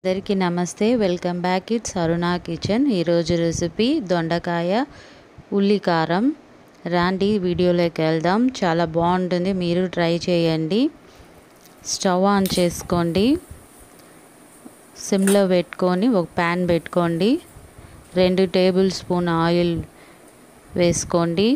అందరికీ నమస్తే welcome back it's Aruna kitchen ఈరోజు రెసిపీ దొండకాయ ఉల్లి కారం రాండి వీడియోలోకి వెళ్దాం చాలా బాగుంటుంది మీరు ట్రై చేయండి స్టవ్ ఆన్ చేసుకోండి సిమ్లో పెట్టుకొని ఒక ప్యాన్ పెట్టుకోండి రెండు టేబుల్ స్పూన్ ఆయిల్ వేసుకోండి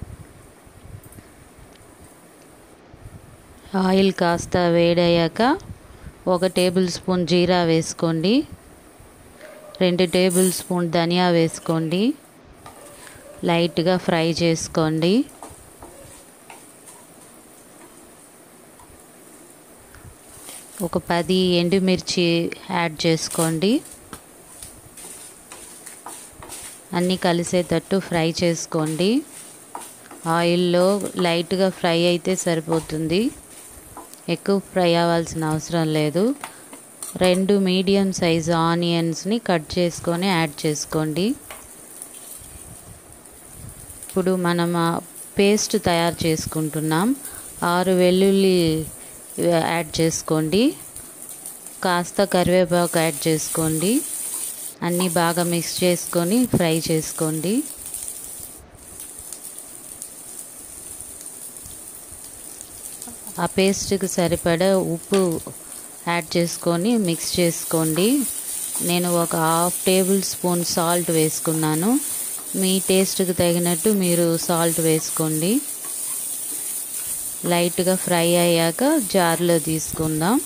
ఆయిల్ కాస్త వేడయ్యాక ఒక టేబుల్ స్పూన్ జీరా వేసుకోండి రెండు టేబుల్ స్పూన్ ధనియా వేసుకోండి లైట్గా ఫ్రై చేసుకోండి ఒక పది ఎండుమిర్చి యాడ్ చేసుకోండి అన్నీ కలిసేటట్టు ఫ్రై చేసుకోండి ఆయిల్లో లైట్గా ఫ్రై అయితే సరిపోతుంది ఎక్కువ ఫ్రై అవ్వాల్సిన అవసరం లేదు రెండు మీడియం సైజ్ ఆనియన్స్ని కట్ చేసుకొని యాడ్ చేసుకోండి ఇప్పుడు మనం పేస్ట్ తయారు చేసుకుంటున్నాం ఆరు వెల్లుల్లి యాడ్ చేసుకోండి కాస్త కరివేపాకు యాడ్ చేసుకోండి అన్నీ బాగా మిక్స్ చేసుకొని ఫ్రై చేసుకోండి ఆ పేస్ట్కి సరిపడా ఉప్పు యాడ్ చేసుకొని మిక్స్ చేసుకోండి నేను ఒక హాఫ్ టేబుల్ స్పూన్ సాల్ట్ వేసుకున్నాను మీ టేస్ట్కి తగినట్టు మీరు సాల్ట్ వేసుకోండి లైట్గా ఫ్రై అయ్యాక జార్లో తీసుకుందాం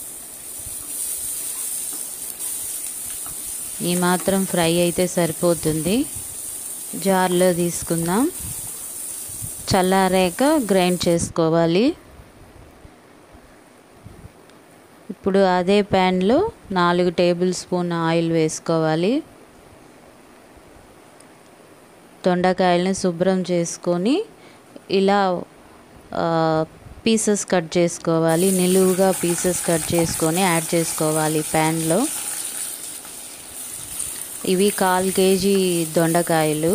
ఈ మాత్రం ఫ్రై అయితే సరిపోతుంది జార్లో తీసుకుందాం చల్లారాక గ్రైండ్ చేసుకోవాలి ఇప్పుడు అదే ప్యాన్లో నాలుగు టేబుల్ స్పూన్ ఆయిల్ వేసుకోవాలి దొండకాయలని శుభ్రం చేసుకొని ఇలా పీసెస్ కట్ చేసుకోవాలి నిలువుగా పీసెస్ కట్ చేసుకొని యాడ్ చేసుకోవాలి ప్యాన్లో ఇవి కాల్ కేజీ దొండకాయలు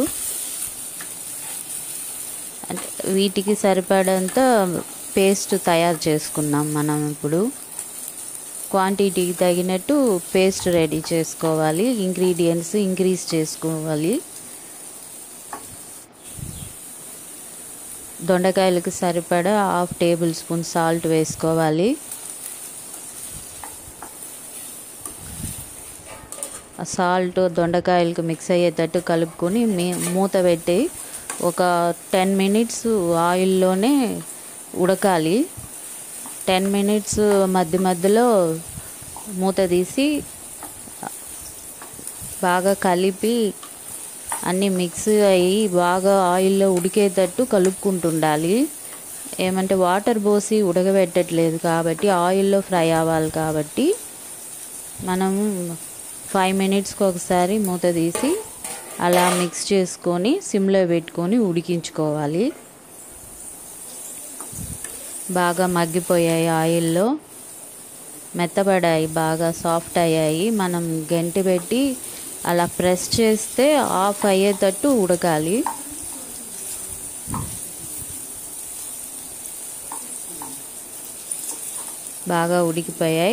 అంటే వీటికి సరిపడంత పేస్ట్ తయారు చేసుకున్నాం మనం ఇప్పుడు క్వాంటిటీకి తగినట్టు పేస్ట్ రెడీ చేసుకోవాలి ఇంగ్రీడియంట్స్ ఇంక్రీజ్ చేసుకోవాలి దొండకాయలకు సరిపడా హాఫ్ టేబుల్ స్పూన్ సాల్ట్ వేసుకోవాలి ఆ సాల్ట్ దొండకాయలకు మిక్స్ అయ్యేటట్టు కలుపుకొని మూత పెట్టి ఒక టెన్ మినిట్స్ ఆయిల్లోనే ఉడకాలి టెన్ మినిట్స్ మధ్య మధ్యలో మూత తీసి బాగా కలిపి అన్నీ మిక్స్ అయ్యి బాగా ఆయిల్లో ఉడికేటట్టు కలుపుకుంటుండాలి ఏమంటే వాటర్ పోసి ఉడకబెట్టట్లేదు కాబట్టి ఆయిల్లో ఫ్రై అవ్వాలి కాబట్టి మనం ఫైవ్ మినిట్స్కి ఒకసారి మూత తీసి అలా మిక్స్ చేసుకొని సిమ్లో పెట్టుకొని ఉడికించుకోవాలి బాగా మగ్గిపోయాయి ఆయిల్లో మెత్తబడాయి బాగా సాఫ్ట్ అయ్యాయి మనం గంటి పెట్టి అలా ప్రెస్ చేస్తే ఆఫ్ అయ్యేటట్టు ఉడకాలి బాగా ఉడికిపోయాయి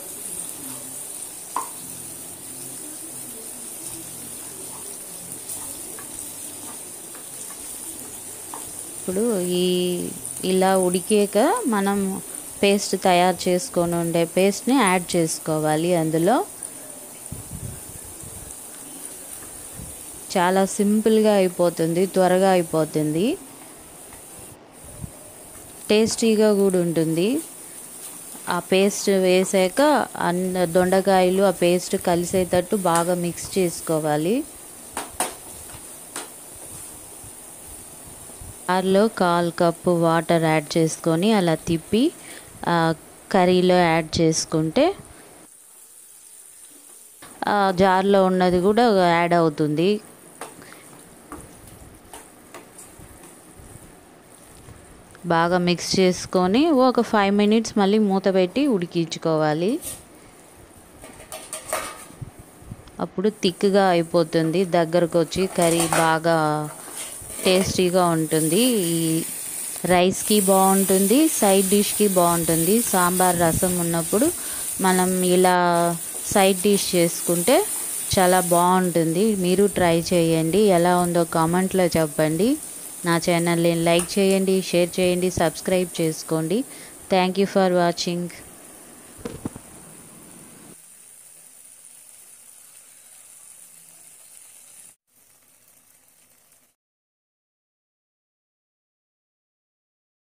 ఇప్పుడు ఈ ఇలా ఉడికాక మనం పేస్ట్ తయారు చేసుకొని ఉండే పేస్ట్ని యాడ్ చేసుకోవాలి అందులో చాలా సింపుల్గా అయిపోతుంది త్వరగా అయిపోతుంది టేస్టీగా కూడా ఉంటుంది ఆ పేస్ట్ వేసాక అన్న దొండకాయలు ఆ పేస్ట్ కలిసేటట్టు బాగా మిక్స్ చేసుకోవాలి జార్లో కాల్ కప్పు వాటర్ యాడ్ చేసుకొని అలా తిప్పి కర్రీలో యాడ్ చేసుకుంటే జార్లో ఉన్నది కూడా యాడ్ అవుతుంది బాగా మిక్స్ చేసుకొని ఒక ఫైవ్ మినిట్స్ మళ్ళీ మూత పెట్టి ఉడికించుకోవాలి అప్పుడు థిక్గా అయిపోతుంది దగ్గరకు వచ్చి కర్రీ బాగా టేస్టీగా ఉంటుంది ఈ రైస్కి బాగుంటుంది సైడ్ డిష్కి బాగుంటుంది సాంబార్ రసం ఉన్నప్పుడు మనం ఇలా సైడ్ డిష్ చేసుకుంటే చాలా బాగుంటుంది మీరు ట్రై చేయండి ఎలా ఉందో కామెంట్లో చెప్పండి నా ఛానల్ని లైక్ చేయండి షేర్ చేయండి సబ్స్క్రైబ్ చేసుకోండి థ్యాంక్ యూ ఫర్ వాచింగ్